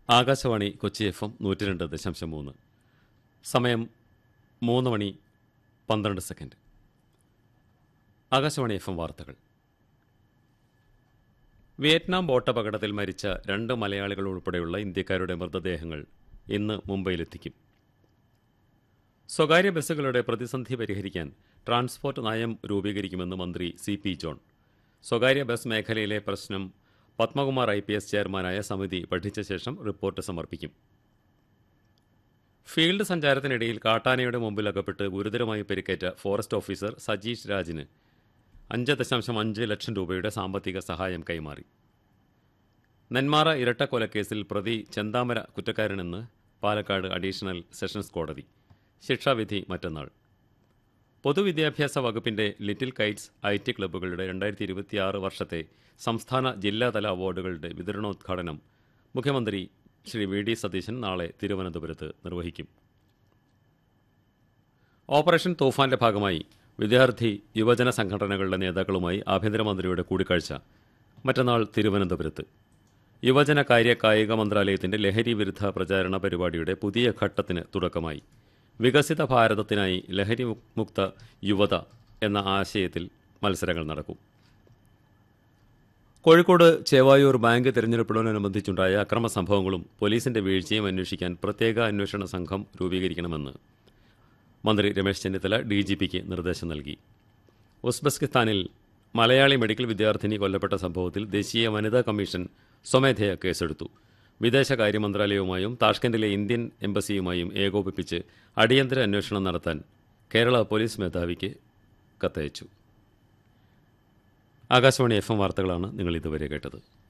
Akashvani Kochi F M നൂറ്റി രണ്ട് ദശാംശം മൂന്ന് സമയം മൂന്ന് മണി പന്ത്രണ്ട് സെക്കൻഡ് ആകാശവാണി എഫ് എം വാർത്തകൾ വിയറ്റ്നാം ബോട്ടപകടത്തിൽ മരിച്ച രണ്ട് മലയാളികൾ ഉൾപ്പെടെയുള്ള ഇന്ത്യക്കാരുടെ മൃതദേഹങ്ങൾ ഇന്ന് മുംബൈയിലെത്തിക്കും സ്വകാര്യ ബസ്സുകളുടെ പ്രതിസന്ധി പരിഹരിക്കാൻ ട്രാൻസ്പോർട്ട് നയം രൂപീകരിക്കുമെന്ന് മന്ത്രി സി പി ജോൺ സ്വകാര്യ ബസ് മേഖലയിലെ പ്രശ്നം പത്മകുമാർ ഐ പി എസ് ചെയർമാനായ സമിതി പഠിച്ച ശേഷം റിപ്പോർട്ട് സമർപ്പിക്കും ഫീൽഡ് സഞ്ചാരത്തിനിടയിൽ കാട്ടാനയുടെ മുമ്പിൽ അകപ്പെട്ട് ഗുരുതരമായി പരിക്കേറ്റ ഫോറസ്റ്റ് ഓഫീസർ സജീഷ് രാജിന് അഞ്ച് ദശാംശം അഞ്ച് ലക്ഷം രൂപയുടെ സാമ്പത്തിക സഹായം കൈമാറി നെന്മാറ ഇരട്ടക്കൊലക്കേസിൽ പ്രതി ചെന്താമര കുറ്റക്കാരനെന്ന് പാലക്കാട് അഡീഷണൽ സെഷൻസ് കോടതി ശിക്ഷാവിധി മറ്റന്നാൾ പൊതുവിദ്യാഭ്യാസ വകുപ്പിന്റെ ലിറ്റിൽ കൈറ്റ്സ് ഐ ടി ക്ലബ്ബുകളുടെ രണ്ടായിരത്തി ഇരുപത്തിയാറ് വർഷത്തെ സംസ്ഥാന ജില്ലാതല അവാർഡുകളുടെ വിതരണോദ്ഘാടനം മുഖ്യമന്ത്രി ശ്രീ വി ഡി സതീശൻ നാളെ തിരുവനന്തപുരത്ത് നിർവഹിക്കും ഓപ്പറേഷൻ തൂഫാന്റെ ഭാഗമായി വിദ്യാർത്ഥി യുവജന സംഘടനകളുടെ നേതാക്കളുമായി ആഭ്യന്തരമന്ത്രിയുടെ കൂടിക്കാഴ്ച മറ്റന്നാൾ തിരുവനന്തപുരത്ത് യുവജന കാര്യ കായിക മന്ത്രാലയത്തിന്റെ ലഹരി വിരുദ്ധ പ്രചാരണ പരിപാടിയുടെ പുതിയ ഘട്ടത്തിന് തുടക്കമായി വികസിത ഭാരതത്തിനായി ലഹരി മു- മുക്ത യുവത എന്ന ആശയത്തിൽ മത്സരങ്ങൾ നടക്കും കോഴിക്കോട് ചേവായൂർ ബാങ്ക് തെരഞ്ഞെടുപ്പിനോടനുബന്ധിച്ചുണ്ടായ അക്രമ സംഭവങ്ങളും പോലീസിന്റെ വീഴ്ചയും അന്വേഷിക്കാൻ പ്രത്യേക അന്വേഷണ സംഘം രൂപീകരിക്കണമെന്ന് മന്ത്രി രമേശ് ചെന്നിത്തല ഡി ജി പിക്ക് നിർദ്ദേശം നൽകി ഉസ്ബെസ്കിസ്ഥാനിൽ മലയാളി മെഡിക്കൽ വിദ്യാർത്ഥിനി കൊല്ലപ്പെട്ട സംഭവത്തിൽ ദേശീയ വനിതാ കമ്മീഷൻ സ്വമേധയാ കേസെടുത്തു വിദേശകാര്യ മന്ത്രാലയവുമായും താഷ്കന്റിലെ ഇന്ത്യൻ എംബസിയുമായും ഏകോപിപ്പിച്ച് അടിയന്തര അന്വേഷണം നടത്താൻ കേരള പോലീസ് മേധാവിക്ക് കത്തയച്ചു ആകാശവാണി എഫ് എം വാർത്തകളാണ് നിങ്ങൾ ഇതുവരെ കേട്ടത്